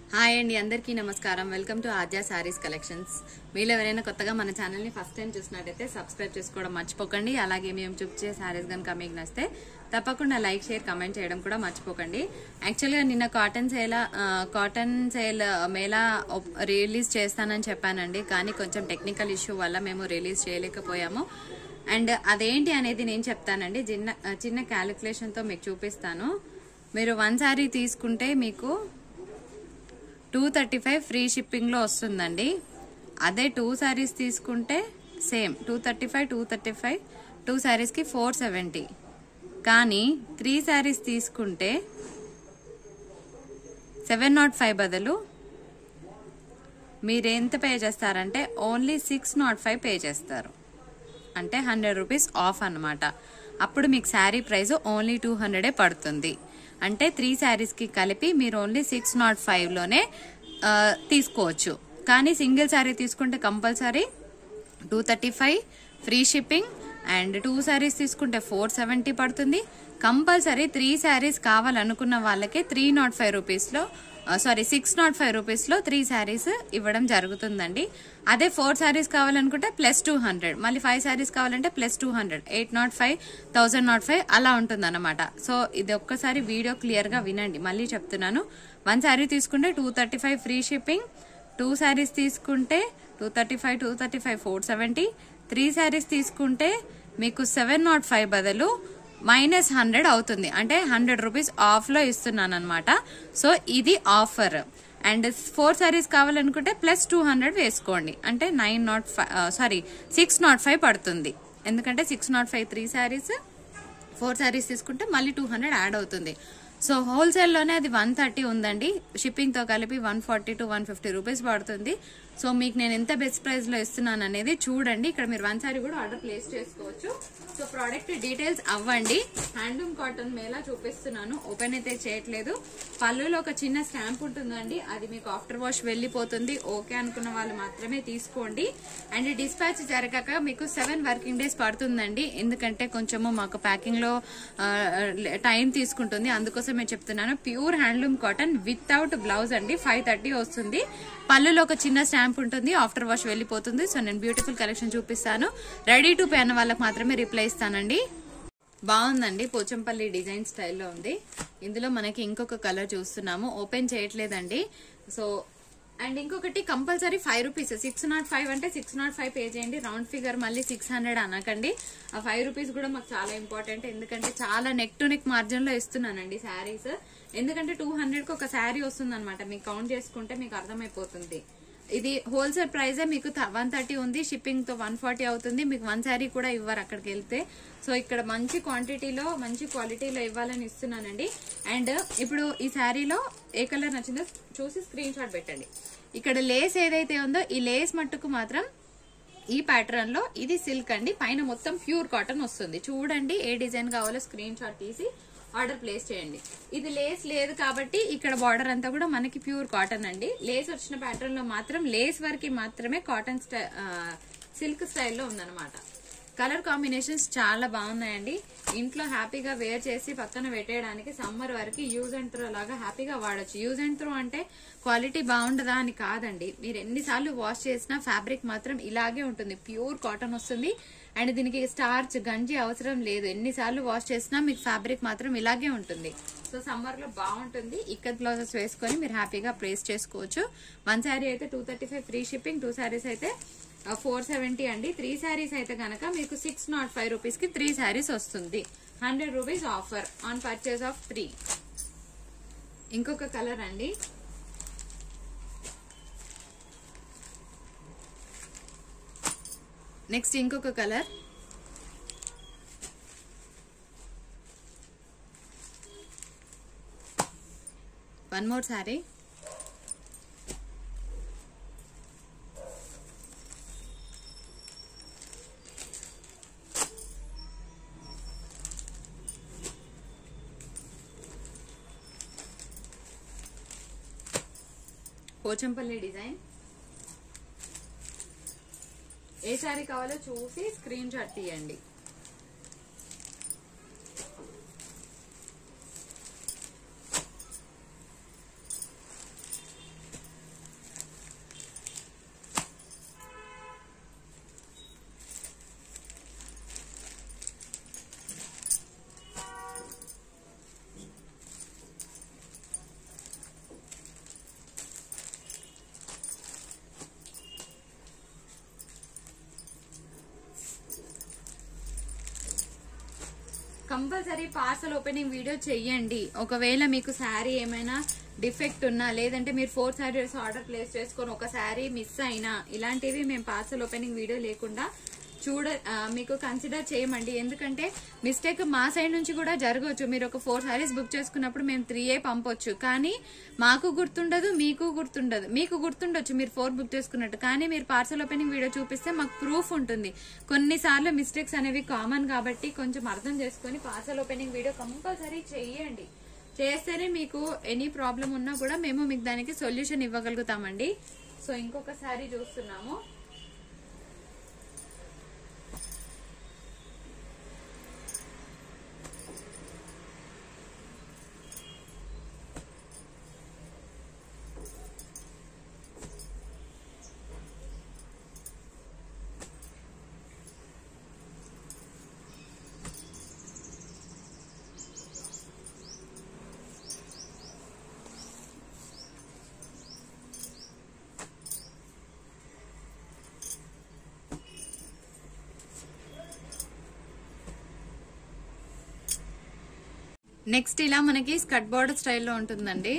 hi అండి అందరికీ నమస్కారం welcome to Aadya sarees collections మీరు ఎవరైనా కొత్తగా మన ఛానల్ని ఫస్ట్ టైం చూసినట్టయితే సబ్స్క్రైబ్ చేసుకోవడం మర్చిపోకండి అలాగే మేము చూపించే సారీస్ కనుక మీకు నచ్చితే తప్పకుండా లైక్ షేర్ కమెంట్ చేయడం కూడా మర్చిపోకండి యాక్చువల్గా నిన్న cotton sale cotton sale mela ఒప్- రిలీజ్ చేస్తానని చెప్పానండి కానీ కొంచెం టెక్నికల్ ఇష్యూ వల్ల మేము రిలీజ్ చేయలేకపోయాము అండ్ అదేంటి అనేది నేను చెప్తానండి చిన్న చిన్న క్యాలిక్యులేషన్తో మీకు చూపిస్తాను మీరు వన్ శారీ తీసుకుంటే మీకు టూ థర్టీ ఫైవ్ ఫ్రీ షిప్పింగ్లో వస్తుందండి అదే టూ శారీస్ తీసుకుంటే same two thirty five two thirty five two శారీస్కి ఫోర్ సెవెంటీ కానీ త్రీ శారీస్ తీసుకుంటే సెవెన్ నాట్ ఫైవ్ బదులు మీరు ఎంత పే చేస్తారంటే only six nought five pay చేస్తారు అంటే హండ్రెడ్ రూపీస్ ఆఫ్ అన్నమాట అప్పుడు మీకు శారీ ప్రైస్ ఓన్లీ టూ హండ్రెడే పడుతుంది అంటే త్రీ శారీస్కి కలిపి మీరు ఓన్లీ సిక్స్ నాట్ ఫైవ్లోనే తీసుకోవచ్చు కానీ సింగిల్ శారీ తీసుకుంటే compulsory two thirty five free shipping and two sarees తీసుకుంటే ఫోర్ సెవెంటీ పడుతుంది కంపల్సరీ త్రీ శారీస్ కావాలనుకున్న వాళ్ళకి త్రీ నాట్ ఫైవ్ రూపీస్లో సారీ సిక్స్ నాట్ ఫైవ్ రూపీస్లో త్రీ శారీస్ ఇవ్వడం జరుగుతుందండి అదే ఫోర్ శారీస్ కావాలనుకుంటే ప్లస్ టూ హండ్రెడ్ మళ్ళీ ఫైవ్ శారీస్ కావాలంటే plus two hundred eight nought five thousand nought five అలా ఉంటుందన్నమాట సో ఇది ఒక్కసారి వీడియో క్లియర్గా వినండి మళ్ళీ చెప్తున్నాను వన్ శారీ తీసుకుంటే two thirty five free shipping two sarees తీసుకుంటే two thirty five two thirty five four seventy three sarees తీసుకుంటే మీకు సెవెన్ నాట్ ఫైవ్ బదులు మైనస్ హండ్రెడ్ అవుతుంది అంటే హండ్రెడ్ రూపీస్ ఆఫ్లో ఇస్తున్నాను అనమాట సో ఇది ఆఫర్ అండ్ ఫోర్ శారీస్ కావాలనుకుంటే ప్లస్ టూ హండ్రెడ్ వేసుకోండి అంటే nine nought five sorry six nought five పడుతుంది ఎందుకంటే six nought five three sarees four sarees తీసుకుంటే మళ్ళీ టూ హండ్రెడ్ యాడ్ అవుతుంది సో హోల్సేల్లోనే అది వన్ థర్టీ ఉందండి షిప్పింగ్తో కలిపి one forty to one fifty rupees పడుతుంది సో మీకు నేను ఎంత బెస్ట్ ప్రైస్లో ఇస్తున్నాను అనేది చూడండి ఇక్కడ మీరు వన్ సారీ కూడా ఆర్డర్ ప్లేస్ చేసుకోవచ్చు సో ప్రోడక్ట్ డీటెయిల్స్ అవ్వండి హ్యాండ్లూమ్ కాటన్ మేలా చూపిస్తున్నాను ఓపెన్ అయితే చేయట్లేదు పళ్ళులో ఒక చిన్న స్టాంప్ ఉంటుందండి అది మీకు ఆఫ్టర్ వాష్ వెళ్ళిపోతుంది ఓకే అనుకున్న వాళ్ళు మాత్రమే తీసుకోండి అండ్ డిస్పాచ్ జరగక మీకు సెవెన్ వర్కింగ్ డేస్ పడుతుందండి ఎందుకంటే కొంచెము మాకు ప్యాకింగ్ లో టైం తీసుకుంటుంది అందుకోసం నేను చెప్తున్నాను pure handloom cotton without blouse అండి ఫైవ్ థర్టీ వస్తుంది పళ్ళులో ఒక చిన్న స్టాంప్ ఉంటుంది ఆఫ్టర్ వాష్ వెళ్ళిపోతుంది సో నేను బ్యూటిఫుల్ కలెక్షన్ చూపిస్తాను రెడీ టు పే అన్న వాళ్ళకి మాత్రమే రిప్లై ఇస్తానండి బాగుందండి పోచంపల్లి డిజైన్ స్టైల్లో ఉంది ఇందులో మనకి ఇంకొక కలర్ చూస్తున్నాము ఓపెన్ చేయట్లేదండి సో అండ్ ఇంకొకటి compulsory five rupees six nought five అంటే సిక్స్ నాట్ ఫైవ్ పే చేయండి రౌండ్ ఫిగర్ మళ్ళీ సిక్స్ హండ్రెడ్ అనకండి ఆ ఫైవ్ రూపీస్ కూడా మాకు చాలా ఇంపార్టెంట్ ఎందుకంటే చాలా నెక్ టు నెక్ మార్జిన్ లో ఇస్తున్నానండి శారీస్ ఎందుకంటే టూ హండ్రెడ్ కి ఒక శారీ వస్తుంది అనమాట మీకు కౌంట్ చేసుకుంటే మీకు అర్థమైపోతుంది ఇది హోల్సేల్ ప్రైజే మీకు వన్ థర్టీ ఉంది షిప్పింగ్ తో వన్ ఫార్టీ అవుతుంది మీకు వన్ శారీ కూడా ఇవ్వరు అక్కడికి వెళ్తే సో ఇక్కడ మంచి క్వాంటిటీలో మంచి క్వాలిటీలో ఇవ్వాలని ఇస్తున్నానండి అండ్ ఇప్పుడు ఈ శారీలో ఏ కలర్ నచ్చిందో చూసి స్క్రీన్ షాట్ పెట్టండి ఇక్కడ లేస్ ఏదైతే ఉందో ఈ లేస్ మట్టుకు మాత్రం ఈ ప్యాటర్న్ లో ఇది సిల్క్ అండి పైన మొత్తం ప్యూర్ కాటన్ వస్తుంది చూడండి ఏ డిజైన్ కావాలో స్క్రీన్ షాట్ తీసి ఆర్డర్ ప్లేస్ చేయండి ఇది లేస్ లేదు కాబట్టి ఇక్కడ బార్డర్ అంతా కూడా మనకి ప్యూర్ కాటన్ అండి లేస్ వచ్చిన ప్యాటర్న్ లో మాత్రం లేస్ వరకు మాత్రమే కాటన్ స్టై సిల్క్ స్టైల్లో ఉందన్నమాట కలర్ కాంబినేషన్స్ చాలా బాగున్నాయండి ఇంట్లో హ్యాపీగా వేర్ చేసి పక్కన పెట్టేయడానికి సమ్మర్ వరకు యూజ్ అండ్ త్రో లాగా హ్యాపీగా వాడచ్చు యూజ్ అండ్ త్రో అంటే క్వాలిటీ బాగుండదా అని కాదండి మీరు ఎన్నిసార్లు వాష్ చేసినా ఫ్యాబ్రిక్ మాత్రం ఇలాగే ఉంటుంది ప్యూర్ కాటన్ వస్తుంది అండ్ దీనికి స్టార్చ్ గంజి అవసరం లేదు ఎన్నిసార్లు వాష్ చేసినా మీకు ఫ్యాబ్రిక్ మాత్రం ఇలాగే ఉంటుంది సో సమ్మర్ లో బాగుంటుంది ఇక్కత్ బ్లౌజెస్ వేసుకొని మీరు హ్యాపీగా ప్లేస్ చేసుకోవచ్చు వన్ శారీ అయితే two thirty five free shipping two sarees అయితే ఫోర్ సెవెంటీ అండి త్రీ శారీస్ అయితే గనక మీకు సిక్స్ నాట్ ఫైవ్ రూపీస్ కి త్రీ శారీస్ వస్తుంది hundred rupees offer on purchase of three ఇంకొక కలర్ అండి నెక్స్ట్ ఇంకొక colour one more saree Pochampally design ఏ శారీ కావాలో చూసి స్క్రీన్ షాట్ తీయండి కంపల్సరీ పార్సల్ ఓపెనింగ్ వీడియో చెయ్యండి ఒకవేళ మీకు శారీ ఏమైనా డిఫెక్ట్ ఉన్నా లేదంటే మీరు ఫోర్ శారీస్ ఆర్డర్ ప్లేస్ చేసుకొని ఒక శారీ మిస్ అయినా ఇలాంటివి మేము పార్సల్ ఓపెనింగ్ వీడియో లేకుండా చూడ ఆ, మీకు కన్సిడర్ చేయమండి ఎందుకంటే మిస్టేక్ మా సైడ్ నుంచి కూడా జరగవచ్చు మీరు ఒక ఫోర్ సారీస్ బుక్ చేసుకున్నప్పుడు మేము త్రీ ఏ పంపొచ్చు కానీ మాకు గుర్తుండదు మీకు గుర్తుండదు మీకు గుర్తుండొచ్చు మీరు ఫోర్ బుక్ చేసుకున్నట్టు కానీ మీరు పార్సల్ ఓపెనింగ్ వీడియో చూపిస్తే మాకు ప్రూఫ్ ఉంటుంది కొన్నిసార్లు మిస్టేక్స్ అనేవి కామన్ కాబట్టి కొంచెం అర్థం చేసుకొని పార్సల్ ఓపెనింగ్ వీడియో కంపల్సరీ చెయ్యండి చేస్తేనే మీకు ఎనీ ప్రాబ్లం ఉన్నా కూడా మేము మీకు దానికి సొల్యూషన్ ఇవ్వగలుగుతామండి సో ఇంకొక శారీ చూస్తున్నాము నెక్స్ట్ ఇలా మనకి స్కట్ బార్డర్ స్టైల్లో ఉంటుందండి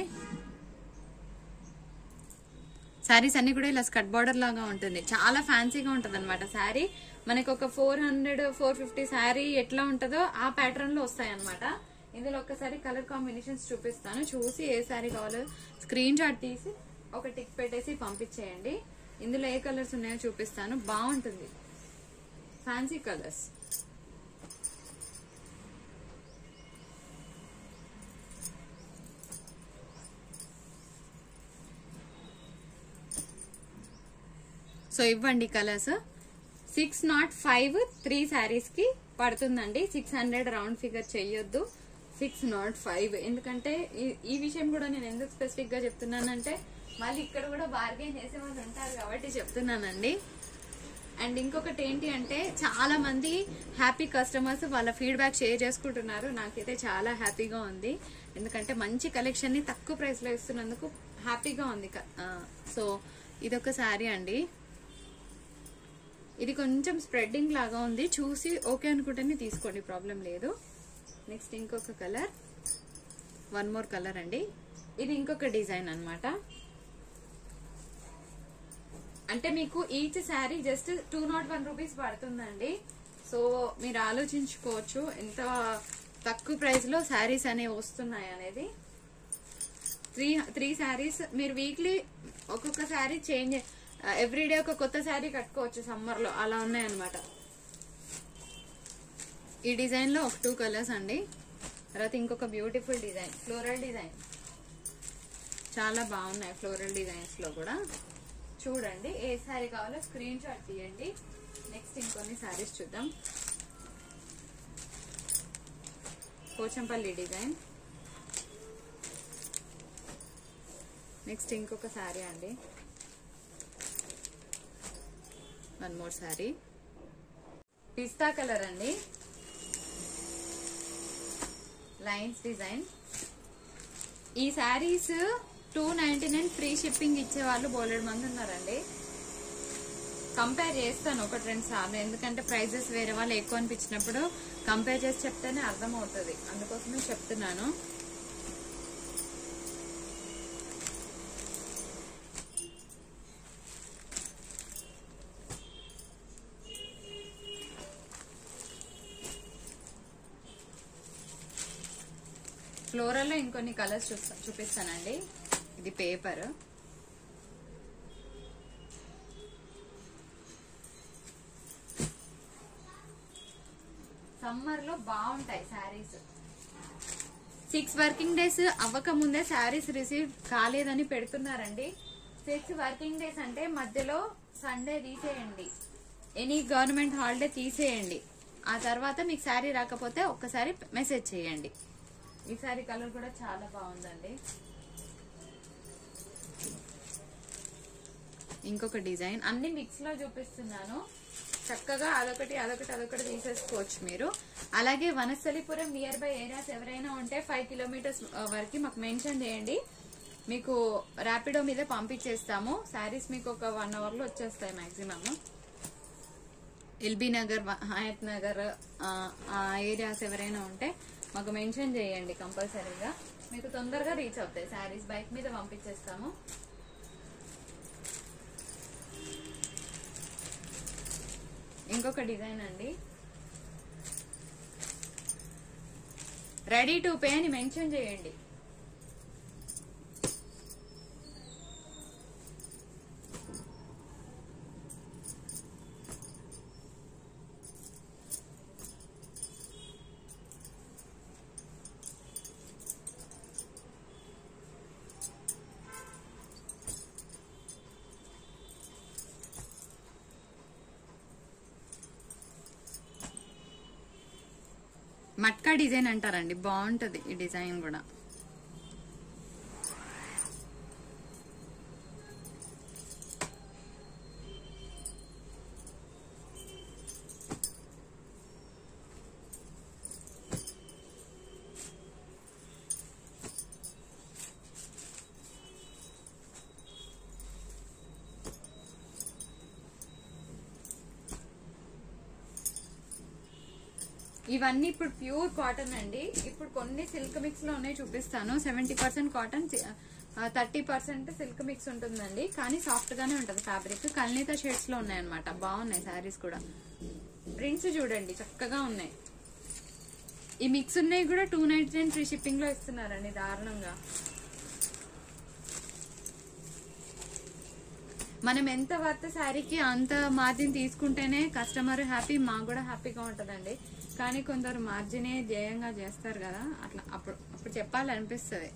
శారీస్ అన్ని కూడా ఇలా స్కట్ బార్డర్ లాగా ఉంటుంది చాలా ఫ్యాన్సీగా ఉంటుంది అనమాట శారీ మనకి ఒక four hundred four fifty saree ఎట్లా ఉంటుందో ఆ ప్యాటర్న్ లో వస్తాయి అనమాట ఇందులో ఒక్కసారి కలర్ కాంబినేషన్స్ చూపిస్తాను చూసి ఏ శారీ కావాలో స్క్రీన్ షాట్ తీసి ఒక టిక్ పెట్టేసి పంపించేయండి ఇందులో ఏ కలర్స్ ఉన్నాయో చూపిస్తాను బాగుంటుంది ఫ్యాన్సీ కలర్స్ సో ఇవ్వండి colours six nought five three sarees కి పడుతుందండి సిక్స్ హండ్రెడ్ రౌండ్ ఫిగర్ చెయ్యొద్దు సిక్స్ నాట్ ఫైవ్ ఎందుకంటే ఈ- ఈ విషయం కూడా నేను ఎందుకు స్పెసిఫిక్ గా చెప్తున్నానంటే మళ్ళీ ఇక్కడ కూడా బార్గెన్ చేసే వాళ్ళు ఉంటారు కాబట్టి చెప్తున్నానండి అండ్ ఇంకొకటి ఏంటి అంటే చాలా మంది హ్యాపీ కస్టమర్స్ వాళ్ళ ఫీడ్బ్యాక్ షేర్ చేసుకుంటున్నారు నాకైతే చాలా హ్యాపీగా ఉంది ఎందుకంటే మంచి కలెక్షన్ ని తక్కువ ప్రైస్ లో ఇస్తున్నందుకు హ్యాపీగా ఉంది క- ఆ, సో ఇదొక శారీ అండి ఇది కొంచెం స్ప్రెడ్డింగ్ లాగా ఉంది చూసి ఓకే అనుకుంటేనే తీసుకోండి ప్రాబ్లం లేదు నెక్స్ట్ ఇంకొక కలర్ వన్ మోర్ కలర్ అండి ఇది ఇంకొక డిజైన్ అన్నమాట అంటే మీకు each saree just two nought one రూపీస్ పడుతుందండి సో మీరు ఆలోచించుకోవచ్చు ఎంత తక్కువ ప్రైస్ లో శారీస్ అనేవి వస్తున్నాయి అనేది త్రీ త్రీ శారీస్ మీరు వీక్లీ ఒక్కొక్క శారీ చేంజ్ ఎవ్రీడే ఒక కొత్త శారీ కట్టుకోవచ్చు సమ్మర్ లో అలా ఉన్నాయన్నమాట ఈ డిజైన్ లో ఒక టూ కలర్స్ అండి తర్వాత ఇంకొక బ్యూటిఫుల్ డిజైన్ ఫ్లోరల్ డిజైన్ చాలా బాగున్నాయి ఫ్లోరల్ డిజైన్స్ లో కూడా చూడండి ఏ శారీ కావాలో స్క్రీన్ షాట్ తీయండి నెక్స్ట్ ఇంకొన్ని శారీస్ చూద్దాం పోచంపల్లి డిజైన్ నెక్స్ట్ ఇంకొక శారీ అండి వన్ మోర్ శారీ పిస్తా కలర్ అండి లైన్స్ డిజైన్ ఈ sarees two ninety nine free shipping ఇచ్చే వాళ్ళు బోలెడు మంది ఉన్నారండి కంపేర్ చేస్తాను ఒకటి రెండు సార్లు ఎందుకంటే ప్రైజెస్ వేరే వాళ్ళు ఎక్కువ అనిపించినప్పుడు కంపేర్ చేసి చెప్తేనే అర్థం అవుతుంది అందుకోసమే చెప్తున్నాను ఫ్లోరల్ లో ఇంకొన్ని కలర్స్ చూస్తా చూపిస్తానండి ఇది పేపర్ సమ్మర్ లో బాగుంటాయి శారీస్ సిక్స్ వర్కింగ్ డేస్ అవ్వక ముందే శారీస్ రిసీవ్ కాలేదని పెడుతున్నారండి సిక్స్ వర్కింగ్ డేస్ అంటే మధ్యలో సండే తీసేయండి ఎనీ గవర్నమెంట్ హాలిడే తీసేయండి ఆ తర్వాత మీకు శారీ రాకపోతే ఒక్కసారి మెసేజ్ చేయండి ఈ శారీ కలర్ కూడా చాలా బాగుందండి ఇంకొక డిజైన్ అన్ని మిక్స్ లో చూపిస్తున్నాను చక్కగా అదొకటి అదొకటి అదొకటి తీసేసుకోవచ్చు మీరు అలాగే వనస్థలిపురం నియర్ బై ఏరియాస్ ఎవరైనా ఉంటే ఫైవ్ కిలోమీటర్స్ వరకు మాకు మెన్షన్ చేయండి మీకు ర్యాపిడో మీద పంపించేస్తాము శారీస్ మీకు ఒక వన్ అవర్ లో వచ్చేస్తాయి మాక్సిమమ్ ఎల్బీ నగర్ వ- హయత్ నగర్ ఆ, ఆ ఏరియాస్ ఎవరైనా ఉంటే మాకు మెన్షన్ చేయండి కంపల్సరీగా మీకు తొందరగా రీచ్ అవుతాయి శారీస్ బైక్ మీద పంపించేస్తాము ఇంకొక డిజైన్ అండి రెడీ టు పే అని మెన్షన్ చేయండి మట్కా డిజైన్ అంటారండి బాగుంటది ఈ డిజైన్ కూడా ఇవన్నీ ఇప్పుడు ప్యూర్ కాటన్ అండి ఇప్పుడు కొన్ని సిల్క్ మిక్స్ లో ఉన్నాయి చూపిస్తాను seventy percent cotton thirty percent silk mix ఉంటుందండి కానీ సాఫ్ట్ గానే ఉంటది ఫ్యాబ్రిక్ కల్నీత షేడ్స్ లో ఉన్నాయి అనమాట బాగున్నాయి శారీస్ కూడా ప్రింట్స్ చూడండి చక్కగా ఉన్నాయి ఈ మిక్స్ ఉన్నాయి కూడా two ninety nine free shipping లో ఇస్తున్నారండి దారుణంగా మనం ఎంత వర్త్ శారీకి అంత మార్జిన్ తీసుకుంటేనే కస్టమర్ హ్యాపీ మాకు కూడా హ్యాపీగా ఉంటదండి కానీ కొందరు మార్జినే ధ్యేయంగా చేస్తారు కదా అట్లా అప్పుడు అప్పుడు చెప్పాలనిపిస్తుంది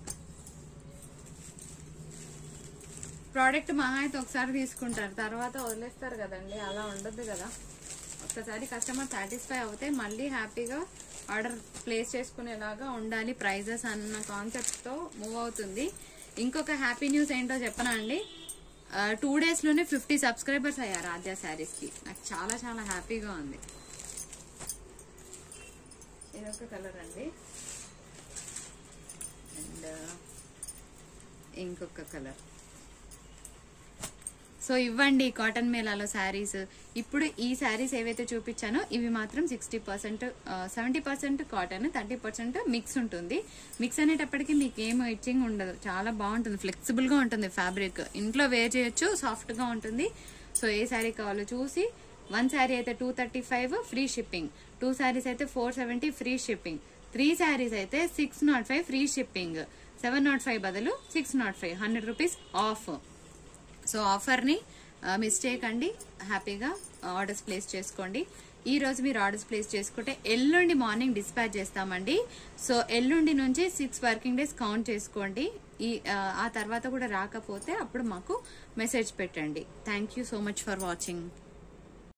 ప్రోడక్ట్ మహా అయితే ఒకసారి తీసుకుంటారు తర్వాత వదిలేస్తారు కదండి అలా ఉండదు కదా ఒక్కసారి కస్టమర్ సాటిస్ఫై అవుతే మళ్ళీ హ్యాపీగా ఆర్డర్ ప్లేస్ చేసుకునేలాగా ఉండాలి ప్రైజెస్ అన్న కాన్సెప్ట్ తో మూవ్ అవుతుంది ఇంకొక హ్యాపీ న్యూస్ ఏంటో చెప్పనా అండి టూ డేస్ లోనే ఫిఫ్టీ సబ్స్క్రైబర్స్ అయ్యారు ఆద్య శారీస్ కి నాకు చాలా చాలా హ్యాపీగా ఉంది ఇదొక కలర్ అండి అండ్ ఇంకొక కలర్ సో ఇవ్వండి కాటన్ మేళాలో శారీస్ ఇప్పుడు ఈ శారీస్ ఏవైతే చూపించానో ఇవి మాత్రం sixty percent seventy percent cotton thirty percent mix ఉంటుంది మిక్స్ అనేటప్పటికి మీకు ఏం ఇచ్చింగ్ ఉండదు చాలా బాగుంటుంది ఫ్లెక్సిబుల్ గా ఉంటుంది ఫ్యాబ్రిక్ ఇంట్లో వేర్ చేయొచ్చు సాఫ్ట్ గా ఉంటుంది సో ఏ శారీ కావాలో చూసి వన్ శారీ అయితే two thirty five free shipping two sarees అయితే four seventy free shipping three sarees అయితే six nought five free shipping seven nought five బదులు six nought five hundred rupees off so ఆఫర్ని మిస్ చేయకండి హ్యాపీగా ఆర్డర్స్ ప్లేస్ చేసుకోండి ఈ రోజు మీరు ఆర్డర్స్ ప్లేస్ చేసుకుంటే ఎల్లుండి మార్నింగ్ డిస్పాచ్ చేస్తామండి సో ఎల్లుండి నుంచి సిక్స్ వర్కింగ్ డేస్ కౌంట్ చేసుకోండి ఈ ఆ, ఆ తర్వాత కూడా రాకపోతే అప్పుడు మాకు మెసేజ్ పెట్టండి thank you so much for watching